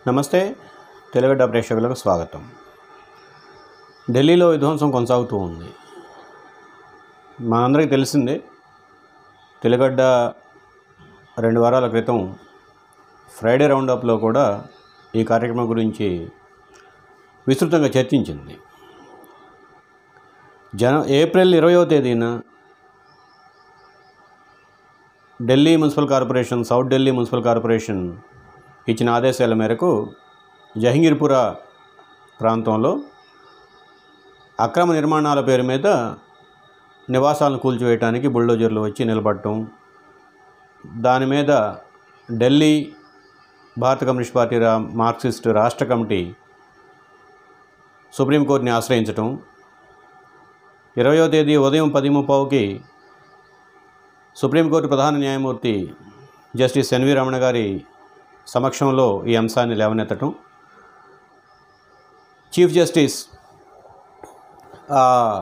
నమస్తే తెలుగడ్డ ప్రేక్షకులకు స్వాగతం ఢిల్లీలో విధ్వంసం కొనసాగుతూ ఉంది మనందరికీ తెలిసిందే తెలుగడ్డ రెండు వారాల క్రితం ఫ్రైడే రౌండప్లో కూడా ఈ కార్యక్రమం గురించి విస్తృతంగా చర్చించింది జన ఏప్రిల్ ఇరవయో తేదీన Delhi municipal corporation south Delhi municipal corporation ఇచ్చిన ఆదేశాల మేరకు జహంగీర్పుర ప్రాంతంలో అక్రమ నిర్మాణాల పేరు మీద నివాసాలను కూల్చివేయడానికి బుల్డోజర్లు వచ్చి నిలబడటం దాని మీద ఢిల్లీ భారత కమ్యూనిస్ట్ పార్టీ రా మార్క్సిస్ట్ రాష్ట్ర కమిటీ సుప్రీంకోర్టుని ఆశ్రయించటం ఇరవయో తేదీ ఉదయం పది ముప్పావుకి సుప్రీంకోర్టు ప్రధాన న్యాయమూర్తి జస్టిస్ ఎన్వి రమణ గారి సమక్షంలో ఈ అంశాన్ని లేవనెత్తటం చీఫ్ జస్టిస్ ఆ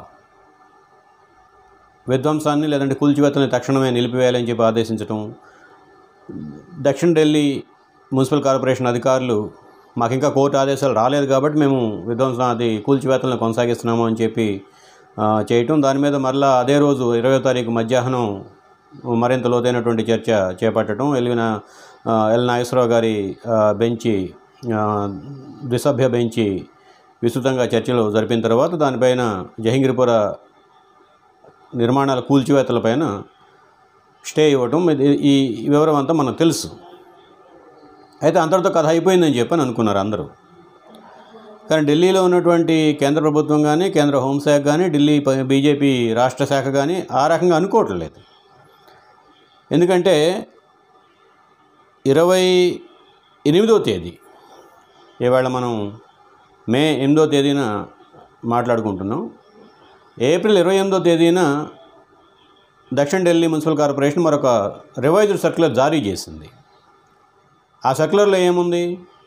విధ్వంసాన్ని లేదంటే కూల్చివేతని తక్షణమే నిలిపివేయాలని చెప్పి ఆదేశించటం దక్షిణ ఢిల్లీ మున్సిపల్ కార్పొరేషన్ అధికారులు మాకు ఇంకా కోర్టు ఆదేశాలు రాలేదు కాబట్టి మేము విధ్వంసం అది కూల్చివేతలను కొనసాగిస్తున్నాము అని చెప్పి ఆ, చేయటం దాని మీద మరలా అదే రోజు ఇరవై తారీఖు మధ్యాహ్నం మరింత లోతైనటువంటి చర్చ చేపట్టడం ఎల్విన ఆ, ఎల్ నాగేశ్వరరావు గారి ఆ, బెంచి ఆ, ద్విసభ్య బెంచి విస్తృతంగా చర్చలు జరిపిన తర్వాత దానిపైన జహంగీర్పుర నిర్మాణాల కూల్చివేతలపైన స్టే ఇవ్వటం ఇది- ఈ ఈ వివరం అంతా మనకు తెలుసు అయితే అంతటితో కథ అయిపోయిందని చెప్పని అనుకున్నారు అందరూ కానీ ఢిల్లీలో ఉన్నటువంటి కేంద్ర ప్రభుత్వం కానీ కేంద్ర హోంశాఖ కానీ ఢిల్లీ ప- బీజేపీ రాష్ట్ర శాఖ కానీ ఆ రకంగా అనుకోవట్లేదు ఎందుకంటే ఇరవై ఎనిమిదో తేదీ ఇవాళ మనం మే ఎనిమిదో తేదీన మాట్లాడుకుంటున్నాం ఏప్రిల్ ఇరవై ఎనిమిదో తేదీన దక్షిణ ఢిల్లీ మున్సిపల్ కార్పొరేషన్ మరొక రివైజ్డ్ సర్క్యులర్ జారీ చేసింది ఆ సర్క్యులర్లో ఏముంది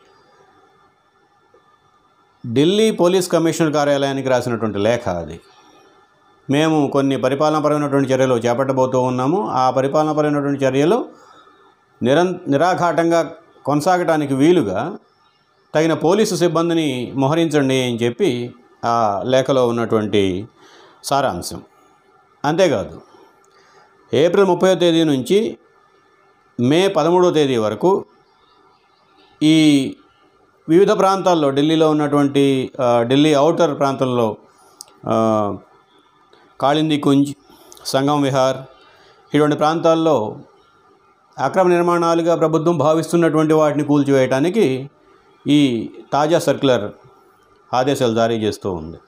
ఢిల్లీ పోలీస్ కమిషనర్ కార్యాలయానికి రాసినటువంటి లేఖ అది మేము కొన్ని పరిపాలనాపరమైనటువంటి చర్యలు చేపట్టబోతూ ఉన్నాము ఆ పరిపాలనాపరమైనటువంటి చర్యలు నిరం నిరాఘాటంగా కొనసాగటానికి వీలుగా తగిన పోలీసు సిబ్బందిని మోహరించండి అని చెప్పి ఆ లేఖలో ఉన్నటువంటి సారాంశం అంతేకాదు ఏప్రిల్ ముప్పై తేదీ నుంచి మే పదమూడవ తేదీ వరకు ఈ వివిధ ప్రాంతాల్లో ఢిల్లీలో ఉన్నటువంటి ఆ, ఢిల్లీ ఔటర్ ప్రాంతంలో ఆ, కాళింది కుంజ్ సంగం విహార్ ఇటువంటి ప్రాంతాల్లో అక్రమ నిర్మాణాలుగా ప్రభుత్వం భావిస్తున్నటువంటి వాటిని కూల్చివేయటానికి ఈ తాజా సర్క్యులర్ ఆదేశాలు జారీ చేస్తూ ఉంది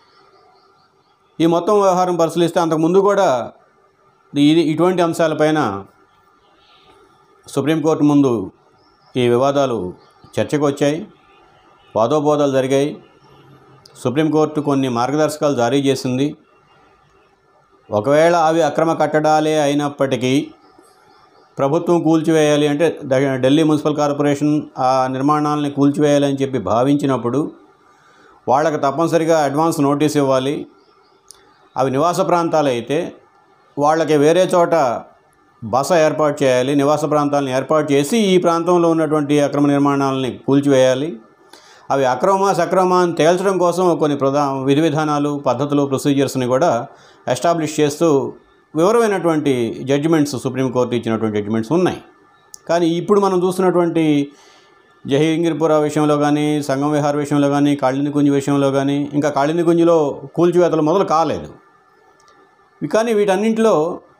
ఈ మొత్తం వ్యవహారం పరిశీలిస్తే అంతకుముందు కూడా ఇది ఇటువంటి అంశాలపైన సుప్రీంకోర్టు ముందు ఈ వివాదాలు చర్చకు వచ్చాయి వాదోపోదాలు జరిగాయి సుప్రీంకోర్టు కొన్ని మార్గదర్శకాలు జారీ చేసింది ఒకవేళ అవి అక్రమ కట్టడాలే అయినప్పటికీ ప్రభుత్వం కూల్చివేయాలి అంటే ద- ఢిల్లీ మున్సిపల్ కార్పొరేషన్ ఆ నిర్మాణాలని కూల్చివేయాలి అని చెప్పి భావించినప్పుడు వాళ్ళకి తప్పనిసరిగా అడ్వాన్స్ నోటీస్ ఇవ్వాలి అవి నివాస ప్రాంతాలు అయితే వాళ్ళకి వేరే చోట బస ఏర్పాటు చేయాలి నివాస ప్రాంతాలను ఏర్పాటు చేసి ఈ ప్రాంతంలో ఉన్నటువంటి అక్రమ నిర్మాణాలని కూల్చివేయాలి అవి అక్రమా సక్రమా అని తేల్చడం కోసం కొన్ని ప్రధా విధి విధానాలు పద్ధతులు ప్రొసీజర్స్ని కూడా ఎస్టాబ్లిష్ చేస్తూ వివరమైనటువంటి జడ్జిమెంట్స్ సుప్రీంకోర్టు ఇచ్చినటువంటి జడ్జిమెంట్స్ ఉన్నాయి కానీ ఇప్పుడు మనం చూస్తున్నటువంటి జహీంగీర్పుర విషయంలో కానీ సంగం విహార్ విషయంలో కానీ కాళింది కుంజ్ విషయంలో కానీ ఇంకా కాళింది కుంజ్లో కూల్చివేతలు మొదలు కాలేదు కానీ వీటన్నింటిలో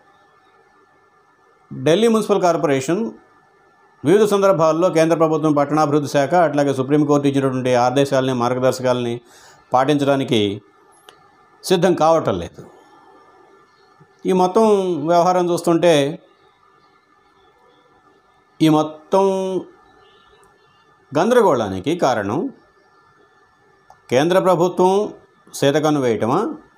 ఢిల్లీ మున్సిపల్ కార్పొరేషన్ వివిధ సందర్భాల్లో కేంద్ర ప్రభుత్వం పట్టణాభివృద్ధి శాఖ అట్లాగే సుప్రీంకోర్టు ఇచ్చినటువంటి ఆదేశాలని మార్గదర్శకాలని పాటించడానికి సిద్ధం కావటం లేదు ఈ మొత్తం వ్యవహారం చూస్తుంటే ఈ మొత్తం గందరగోళానికి కారణం కేంద్ర ప్రభుత్వం సీతకన్ను వేయటమా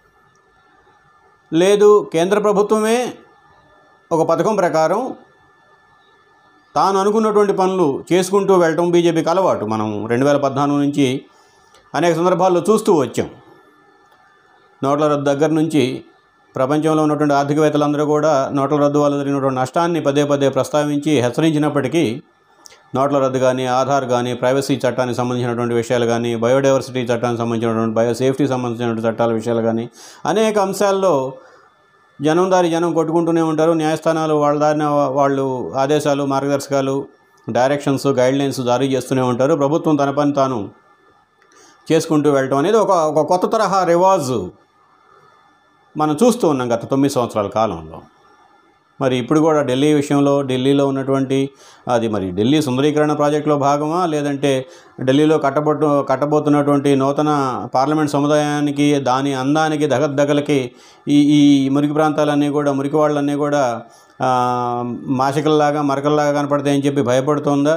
లేదు కేంద్ర ప్రభుత్వమే ఒక పథకం ప్రకారం తాను అనుకున్నటువంటి పనులు చేసుకుంటూ వెళ్ళటం బీజేపీకి అలవాటు మనం రెండు వేల పద్నాలుగు నుంచి అనేక సందర్భాల్లో చూస్తూ వచ్చాం నోట్ల రద్దు దగ్గర నుంచి ప్రపంచంలో ఉన్నటువంటి ఆర్థికవేత్తలందరూ కూడా నోట్ల రద్దు వల్ల జరిగినటువంటి నష్టాన్ని పదే పదే ప్రస్తావించి హెచ్చరించినప్పటికీ నోట్ల రద్దు కానీ ఆధార్ కానీ ప్రైవసీ చట్టానికి సంబంధించినటువంటి విషయాలు కానీ బయోడైవర్సిటీ చట్టానికి సంబంధించినటువంటి బయో సేఫ్టీ సంబంధించినటువంటి చట్టాల విషయాలు కానీ అనేక అంశాల్లో జనం దారి జనం కొట్టుకుంటూనే ఉంటారు న్యాయస్థానాలు వాళ్ళ దారిన వాళ్ళు ఆదేశాలు మార్గదర్శకాలు డైరెక్షన్స్ గైడ్లైన్స్ జారీ చేస్తూనే ఉంటారు ప్రభుత్వం తన పని తాను చేసుకుంటూ వెళ్ళటం అనేది ఒక ఒక కొత్త తరహా రివాజు మనం చూస్తూ ఉన్నాం గత తొమ్మిది సంవత్సరాల కాలంలో మరి ఇప్పుడు కూడా ఢిల్లీ విషయంలో ఢిల్లీలో ఉన్నటువంటి అది మరి ఢిల్లీ సుందరీకరణ ప్రాజెక్టులో భాగమా లేదంటే ఢిల్లీలో కట్టబోతు కట్టబోతున్నటువంటి నూతన పార్లమెంట్ సముదాయానికి దాని అందానికి దగద్దగలకి ఈ ఈ మురికి ప్రాంతాలన్నీ కూడా మురికి వాళ్ళన్నీ కూడా ఆ, మాసికల్లాగా మరకల్లాగా కనపడతాయని చెప్పి భయపడుతోందా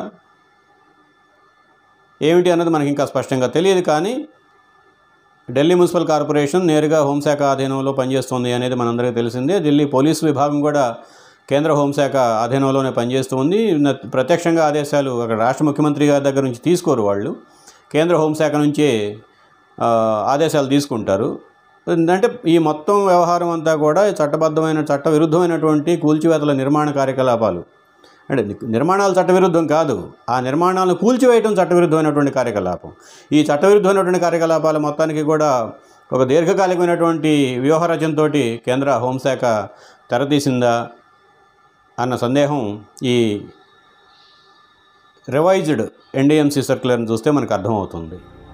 ఏమిటి అన్నది మనకి ఇంకా స్పష్టంగా తెలియదు కానీ ఢిల్లీ మున్సిపల్ కార్పొరేషన్ నేరుగా హోంశాఖ ఆధీనంలో పనిచేస్తుంది అనేది మనందరికీ తెలిసిందే ఢిల్లీ పోలీసు విభాగం కూడా కేంద్ర హోంశాఖ ఆధీనంలోనే పనిచేస్తుంది న- ప్రత్యక్షంగా ఆదేశాలు అక్కడ రాష్ట్ర ముఖ్యమంత్రి గారి దగ్గర నుంచి తీసుకోరు వాళ్ళు కేంద్ర హోంశాఖ నుంచే ఆ, ఆదేశాలు తీసుకుంటారు అంటే ఈ మొత్తం వ్యవహారం అంతా కూడా చట్టబద్ధమైన చట్ట విరుద్ధమైనటువంటి కూల్చివేతల నిర్మాణ కార్యకలాపాలు అంటే ని- నిర్మాణాలు చట్టవిరుద్ధం కాదు ఆ నిర్మాణాలను కూల్చివేయటం చట్టవిరుద్ధమైనటువంటి కార్యకలాపం ఈ చట్టవిరుద్ధమైనటువంటి కార్యకలాపాల మొత్తానికి కూడా ఒక దీర్ఘకాలికమైనటువంటి వ్యూహరచనతో కేంద్ర హోంశాఖ తెరతీసిందా అన్న సందేహం ఈ రివైజ్డ్ ఎన్డిఎంసి సర్క్యులర్ని చూస్తే మనకు అర్థమవుతుంది